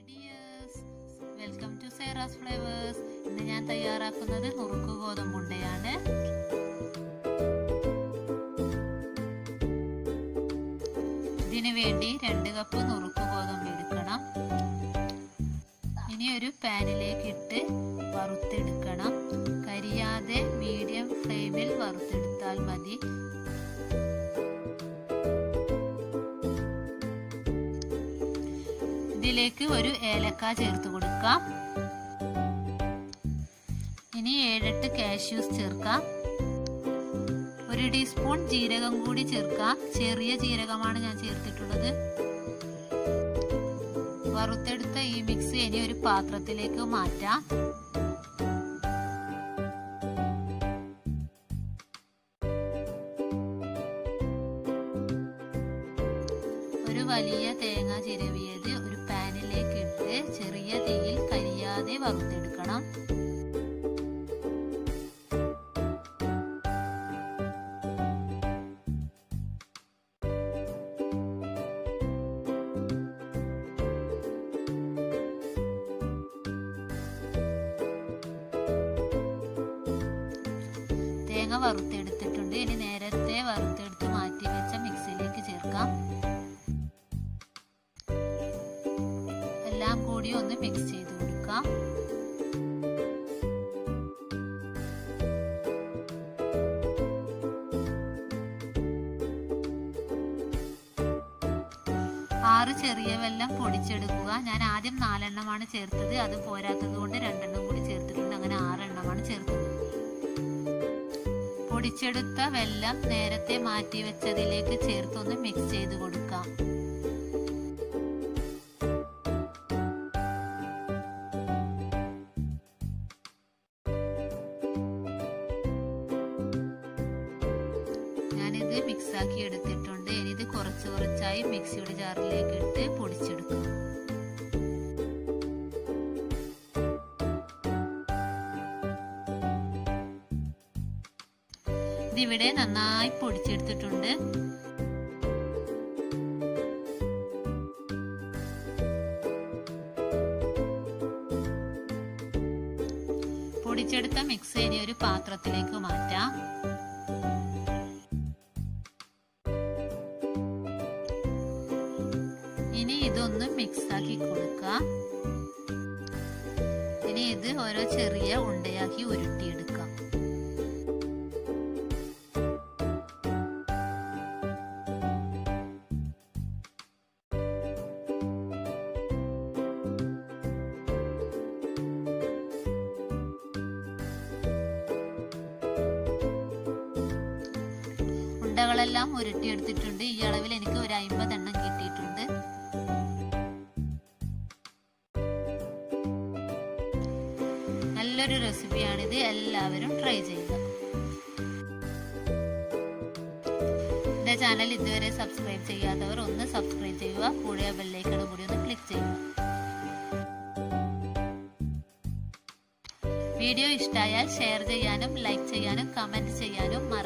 dears welcome to Sera's flavours ഇന്ന് ഞാൻ തയ്യാറാക്കുന്നത് നുറുക്ക് ഗോതമ്പുണ്ടയാണ് ഇതിനു വേണ്ടി രണ്ട് കപ്പ് നുറുക്ക് ഗോതമ്പ് എടുക്കണം ഇനി ഒരു പാനിലേക്ക് ഇട്ട് വറുത്തെടുക്കണം കരിയാതെ മീഡിയം ഫ്ലെയിമിൽ വറുത്തെടുത്താൽ മതി ഇതിലേക്ക് ഒരു ഏലക്ക ചേർത്ത് കൊടുക്കാം ഇനി ഏഴെട്ട് കാഷ്യൂസ് ചേർക്കാം ഒരു ടീസ്പൂൺ ജീരകം കൂടി ചേർക്കാം ചെറിയ ജീരകമാണ് ഞാൻ ചേർത്തിട്ടുള്ളത് വറുത്തെടുത്ത ഈ മിക്സ് ഇനി ഒരു പാത്രത്തിലേക്ക് മാറ്റാം ഒരു വലിയ തേങ്ങ ചിരവിയത് ഒരു പാനിലേക്ക് ഇട്ട് ചെറിയ തീയിൽ കരിയാതെ വറുത്തെടുക്കണം തേങ്ങ വറുത്തെടുത്തിട്ടുണ്ട് ഇനി നേരത്തെ വറുത്തെടുത്ത് മാറ്റി വെച്ച മിക്സിയിലേക്ക് ചേർക്കാം എല്ലാം കൂടി ഒന്ന് മിക്സ് ചെയ്ത് കൊടുക്കാം ആറ് ചെറിയ വെള്ളം പൊടിച്ചെടുക്കുക ഞാൻ ആദ്യം നാലെണ്ണമാണ് ചേർത്തത് അത് പോരാത്തത് കൊണ്ട് രണ്ടെണ്ണം കൂടി ചേർത്തിട്ടുണ്ട് അങ്ങനെ ആറെണ്ണമാണ് ചേർത്തത് പൊടിച്ചെടുത്ത വെള്ളം നേരത്തെ മാറ്റി വെച്ചതിലേക്ക് ചേർത്തൊന്ന് മിക്സ് ചെയ്ത് കൊടുക്കാം ഞാനിത് മിക്സാക്കി എടുത്തിട്ടുണ്ട് ഇനി ഇത് കുറച്ച് കുറച്ചായി മിക്സിയുടെ ജാറിലേക്ക് ഇട്ട് പൊടിച്ചെടുക്കാം ഇതിവിടെ നന്നായി പൊടിച്ചെടുത്തിട്ടുണ്ട് പൊടിച്ചെടുത്ത മിക്സ് ഇനി ഒരു പാത്രത്തിലേക്ക് മാറ്റാം ഇനി ഇതൊന്ന് മിക്സ് ആക്കി കൊടുക്കാം ഇനി ഇത് ഓരോ ചെറിയ ഉണ്ടയാക്കി ഉരുട്ടിയെടുക്കാം ഉണ്ടകളെല്ലാം ഉരുട്ടിയെടുത്തിട്ടുണ്ട് ഈ അളവിൽ എനിക്ക് ഒരു അമ്പതെണ്ണം കിട്ടിയിട്ടുണ്ട് നല്ലൊരു റെസിപ്പിയാണിത് എല്ലാവരും ട്രൈ ചെയ്യുക എന്റെ ചാനൽ ഇതുവരെ സബ്സ്ക്രൈബ് ചെയ്യാത്തവർ ഒന്ന് സബ്സ്ക്രൈബ് ചെയ്യുക കൂടെ ബെല്ലൈക്കൺ കൂടി ഒന്ന് ക്ലിക്ക് ചെയ്യുക വീഡിയോ ഇഷ്ടമായാൽ ഷെയർ ചെയ്യാനും ലൈക്ക് ചെയ്യാനും കമന്റ് ചെയ്യാനും